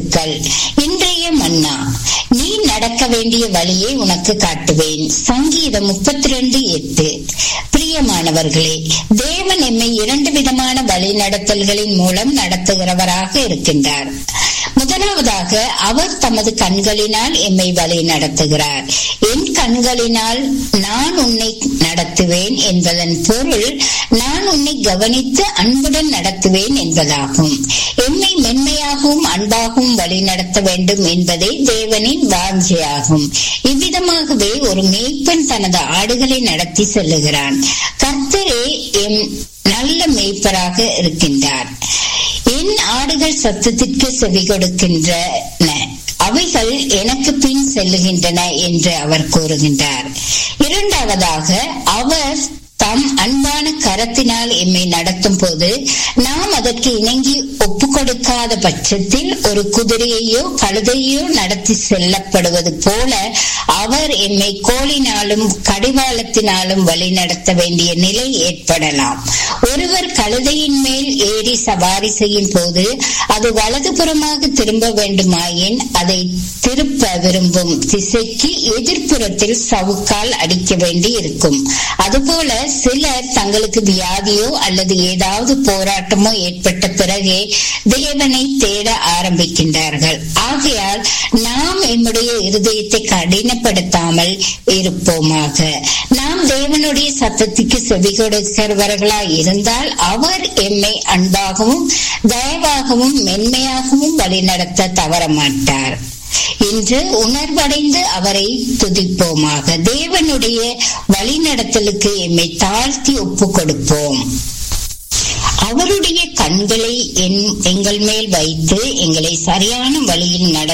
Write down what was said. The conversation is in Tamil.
எழுத்துக்கள் இன்றைய மன்னா நீ நடக்க வேண்டிய வழியை உனக்கு காட்டுவேன் சங்கீதம் முப்பத்தி ரெண்டு எட்டு பிரியமானவர்களே தேவன் எம்மை இரண்டு விதமான வழி நடத்தல்களின் மூலம் நடத்துகிறவராக இருக்கின்றார் முதலாவதாக அவர் தமது கண்களினால் எம்மை வழி நடத்துகிறார் என் கண்களினால் நான் உன்னை நடத்துவேன் என்பதன் பொருள் நான் உன்னை கவனித்து அன்புடன் நடத்துவேன் என்பதாகும் எம்மை மென்மையாகவும் அன்பாகவும் வழி நடத்த வேண்டும் என்பதே தேவனின் வாஞ்சையாகும் இவ்விதமாகவே ஒரு மேய்ப்பன் தனது ஆடுகளை நடத்தி செல்லுகிறான் கர்த்தரே எம் நல்ல மேய்ப்பராக இருக்கின்றார் என் ஆடுகள் சத்தத்திற்கு செவி கொடுக்கின்றன அவைகள் எனக்கு பின் செல்லுகின்றன என்று அவர் கூறுகின்றார் இரண்டாவதாக அவர் தம் அன்பான கரத்தினால் எம்மை நடத்தும் போது நாம் அதற்கு இணங்கி ஒப்பு கொடுக்காத பட்சத்தில் ஒரு குதிரையையோ கழுதையோ நடத்தி செல்லப்படுவது போல அவர் எம்மை கோலினாலும் கடிவாளத்தினாலும் வழி நடத்த வேண்டிய நிலை ஏற்படலாம் ஒருவர் கழுதையின் மேல் ஏறி சவாரி செய்யும் போது அது வலதுபுறமாக திரும்ப வேண்டுமாயின் அதை திருப்ப விரும்பும் திசைக்கு எதிர்ப்புறத்தில் சவுக்கால் அடிக்க வேண்டி இருக்கும் அதுபோல சிலர் தங்களுக்கு வியாதியோ அல்லது ஏதாவது போராட்டமோ ஏற்பட்ட பிறகே தேவனை தேட ஆரம்பிக்கின்றார்கள் ஆகையால் நாம் என்னுடைய இருதயத்தை கடினப்படுத்தாமல் இருப்போமாக நாம் தேவனுடைய சத்தத்துக்கு செவி கொடுக்கிறவர்களாய் இருந்தால் அவர் எம்மை அன்பாகவும் தயவாகவும் மென்மையாகவும் வழிநடத்த தவற மாட்டார் இன்று உணர்வடைந்து அவரை துதிப்போமாக தேவனுடைய வழிநடத்தலுக்கு எம்மை தாழ்த்தி ஒப்பு கொடுப்போம் அவருடைய கண்களை எங்கள் மேல் வைத்து எங்களை சரியான வழியில் நட